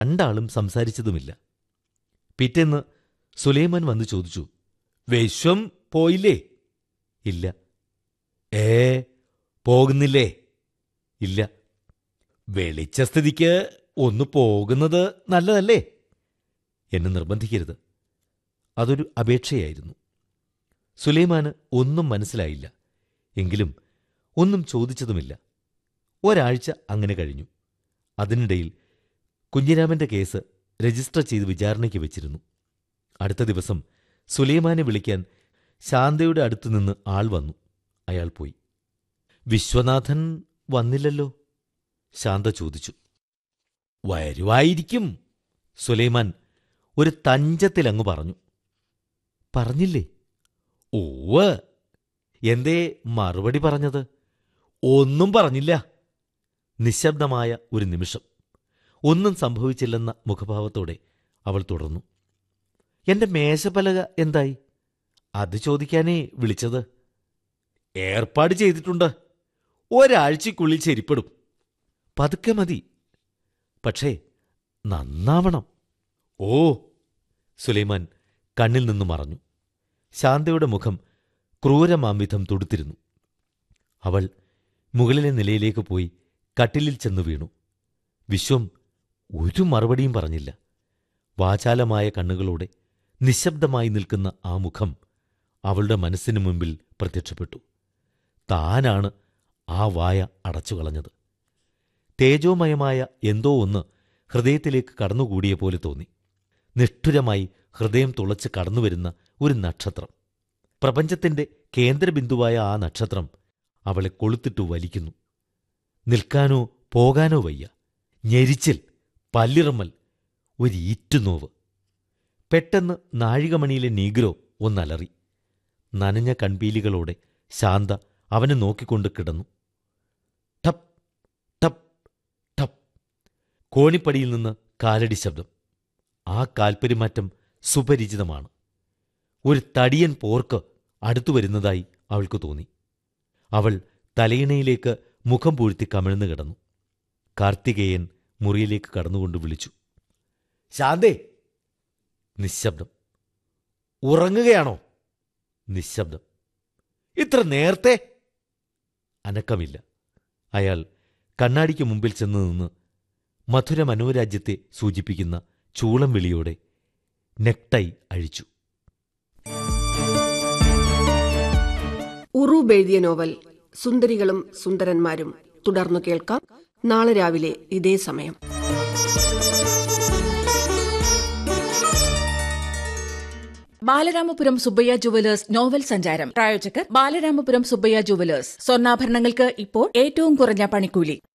രണ്ടാളും സംസാരിച്ചതുമില്ല പിറ്റേന്ന് സുലൈമാൻ വന്നു ചോദിച്ചു വിശ്വം പോയില്ലേ ഇല്ല ഏ പോകുന്നില്ലേ ഇല്ല വെളിച്ച സ്ഥിതിക്ക് ഒന്ന് പോകുന്നത് നല്ലതല്ലേ എന്നെ നിർബന്ധിക്കരുത് അതൊരു അപേക്ഷയായിരുന്നു സുലൈമാന് ഒന്നും മനസ്സിലായില്ല എങ്കിലും ഒന്നും ചോദിച്ചതുമില്ല ഒരാഴ്ച അങ്ങനെ കഴിഞ്ഞു അതിനിടയിൽ കുഞ്ഞിരാമന്റെ കേസ് രജിസ്റ്റർ ചെയ്ത് വിചാരണയ്ക്ക് വെച്ചിരുന്നു അടുത്ത ദിവസം സുലൈമാനെ വിളിക്കാൻ ശാന്തയുടെ അടുത്തുനിന്ന് ആൾ വന്നു അയാൾ പോയി വിശ്വനാഥൻ വന്നില്ലല്ലോ ശാന്ത ചോദിച്ചു വരുവായിരിക്കും സുലൈമാൻ ഒരു തഞ്ചത്തിലങ്ങു പറഞ്ഞു പറഞ്ഞില്ലേ ഓവ് എന്തേ മറുപടി പറഞ്ഞത് ഒന്നും പറഞ്ഞില്ല നിശബ്ദമായ ഒരു നിമിഷം ഒന്നും സംഭവിച്ചില്ലെന്ന മുഖഭാവത്തോടെ അവൾ തുടർന്നു എന്റെ മേശപ്പലക എന്തായി അത് ചോദിക്കാനേ വിളിച്ചത് ഏർപ്പാട് ചെയ്തിട്ടുണ്ട് ഒരാഴ്ചക്കുള്ളിൽ ചെരിപ്പെടും പതുക്കെ മതി പക്ഷേ നന്നാവണം ഓ സുലൈമാൻ കണ്ണിൽ നിന്നു മറഞ്ഞു ശാന്തയുടെ മുഖം ക്രൂരമാംവിധം തുടുത്തിരുന്നു അവൾ മുകളിലെ നിലയിലേക്ക് പോയി കട്ടിലിൽ ചെന്നു വീണു വിശ്വം ഒരു മറുപടിയും പറഞ്ഞില്ല വാചാലമായ കണ്ണുകളോടെ നിശബ്ദമായി നിൽക്കുന്ന ആ മുഖം അവളുടെ മനസ്സിനു മുമ്പിൽ പ്രത്യക്ഷപ്പെട്ടു താനാണ് ആ വായ അടച്ചുകളഞ്ഞത് തേജോമയമായ എന്തോ ഒന്ന് ഹൃദയത്തിലേക്ക് കടന്നുകൂടിയ പോലെ തോന്നി നിഷ്ഠുരമായി ഹൃദയം തുളച്ച് കടന്നുവരുന്ന ഒരു നക്ഷത്രം പ്രപഞ്ചത്തിന്റെ കേന്ദ്രബിന്ദുവായ ആ നക്ഷത്രം അവളെ കൊളുത്തിട്ടു വലിക്കുന്നു നിൽക്കാനോ പോകാനോ വയ്യ ഞെരിച്ചിൽ പല്ലിറമ്മൽ ഒരു ഈറ്റുനോവ് പെട്ടെന്ന് നാഴികമണിയിലെ നീഗ്രോ ഒന്നലറി നനഞ്ഞ കൺപീലികളോടെ ശാന്ത അവനെ നോക്കിക്കൊണ്ട് കിടന്നു ടപ്പ് ടപ്പ് ടപ്പ് കോണിപ്പടിയിൽ നിന്ന് കാലടി ശബ്ദം ആ കാൽപ്പെരുമാറ്റം സുപരിചിതമാണ് ഒരു തടിയൻ പോർക്ക് അടുത്തു വരുന്നതായി അവൾക്ക് തോന്നി അവൾ തലയിണയിലേക്ക് മുഖം പൂഴ്ത്തി കമിഴ്ന്നു കിടന്നു കാർത്തികേയൻ മുറിയിലേക്ക് കടന്നുകൊണ്ട് വിളിച്ചു ശാന്തേ നിശബ്ദം ഉറങ്ങുകയാണോ നിശബ്ദം ഇത്ര നേരത്തെ അനക്കമില്ല അയാൾ കണ്ണാടിക്ക് മുമ്പിൽ ചെന്ന് നിന്ന് മധുര മനോരാജ്യത്തെ സൂചിപ്പിക്കുന്ന ചൂളം വിളിയോടെ നെക്ടൈ അഴിച്ചു ഉറൂബ് എഴുതിയ നോവൽ സുന്ദരികളും സുന്ദരന്മാരും തുടർന്നു കേൾക്കാം നാളെ രാവിലെ ഇതേ സമയം ബാലരാമപുരം സുബ്ബയ്യ ജുവലേഴ്സ് നോവൽ സഞ്ചാരം പ്രായോജകർ ബാലരാമപുരം സുബ്ബയ്യ ജുവലേഴ്സ് സ്വർണ്ണാഭരണങ്ങൾക്ക് ഇപ്പോൾ ഏറ്റവും കുറഞ്ഞ പണിക്കൂലി